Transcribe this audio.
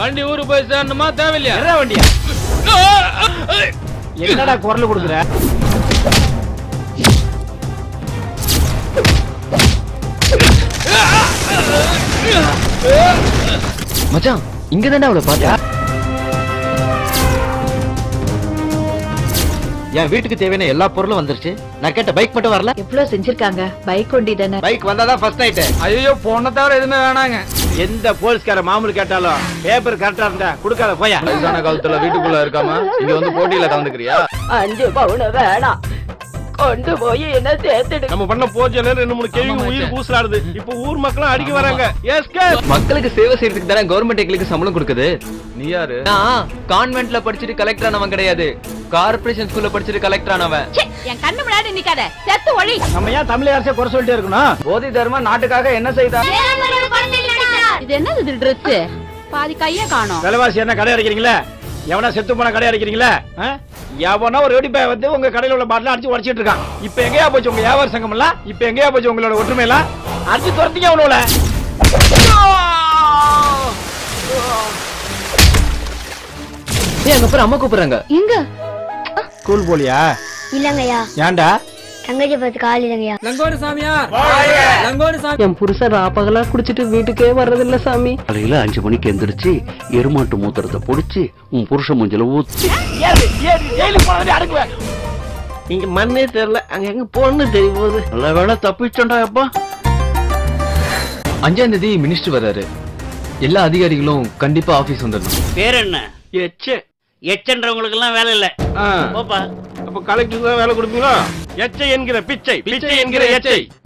வண்டி ஊருக்கு போய் சேரணுமா தேவையில்லையா எற வண்டியா என்னடா குரல் கொடுக்குற மச்சான் இங்க தானே அவளை பாத்தியா என் வீட்டுக்கு தேவையான எல்லா பொருளும் வந்துருச்சு நான் கேட்ட பைக் மட்டும் வரல எவ்வளவு செஞ்சிருக்காங்க பைக் ஒண்டி தானே பைக் வந்தாதான் ஃபர்ஸ்ட் நைட் ஐயோ பொண்ணை தவிர எதுவுமே வேணாங்க எந்த போலீஸ்கார மாமூல் கேட்டாலும் பேப்பர் கரெக்டா இருந்தா கொடுக்காத போயா வயசான காலத்துல வீட்டுக்குள்ள இருக்காம இங்க வந்து போட்டியில கலந்துக்கிறியா அஞ்சு பவுன வேணாம் கொண்டு போய் என்ன சேர்த்துடு நம்ம பண்ண போச்சல ரெண்டு மூணு கேள்வி உயிர் பூசலாடுது இப்ப ஊர் மக்களும் அடிக்க வராங்க எஸ்கே மக்களுக்கு சேவை செய்யறதுக்கு தானே கவர்மெண்ட் எங்களுக்கு சம்பளம் கொடுக்குது நீ யாரு நான் கான்வென்ட்ல படிச்சுட்டு கலெக்டர் ஆனவன் கிடையாது கார்ப்பரேஷன் ஸ்கூல்ல படிச்சுட்டு கலெக்டர் ஆனவன் என் கண்ணு முன்னாடி நிக்காத செத்து ஒளி நம்ம ஏன் தமிழ் அரசே குறை சொல்லிட்டே இருக்கணும் போதி தர்மம் நாட்டுக்காக என்ன செய்தா இது என்னது இது ட்ரெஸ் பாதி கைய காணோம் விலைவாசி என்ன கடை அடைக்கிறீங்களா எவனா செத்து போன கடை அடைக்கிறீங்களா ஆ? எவனோ ஒரு வெடிப்பை வந்து உங்க கடையில உள்ள பாட்டில அடிச்சு உடச்சிட்டு இருக்கான் இப்ப எங்கேயா போச்சு உங்க வியாபார சங்கம் எல்லாம் இப்ப எங்கேயா போச்சு உங்களோட ஒற்றுமை எல்லாம் அடிச்சு துரத்திக்க அவனோட ஏய் அங்க போற அம்மா கூப்பிடுறாங்க எங்க ஸ்கூல் போலியா இல்லங்கய்யா ஏன்டா தங்கச்சி பார்த்து கால் இல்லங்கய்யா என் புருஷன் ராப்பகலா குடிச்சிட்டு வீட்டுக்கே வர்றதில்ல சாமி காலையில அஞ்சு மணிக்கு எந்திரிச்சு எருமாட்டு மூத்திரத்தை பொடிச்சு உன் புருஷ மூஞ்சில ஊத்தி ஏறு ஏறு ஜெயிலுக்கு போனதே அடுக்குவேன் இங்க மண்ணே தெரியல அங்க எங்க போன்னு தெரிய போகுது நல்ல வேலை தப்பிச்சோண்டா அப்பா அஞ்சாம் தேதி மினிஸ்டர் வர்றாரு எல்லா அதிகாரிகளும் கண்டிப்பா ஆபீஸ் வந்துடணும் பேர் என்ன எச்சே எச்சன்றவங்களுக்கு எல்லாம் வேலை இல்ல போப்பா அப்ப கலெக்டருக்கு தான் வேலை கொடுப்பீங்களா எச்சை என்கிற பிச்சை பிச்சை என்கிற எச்சை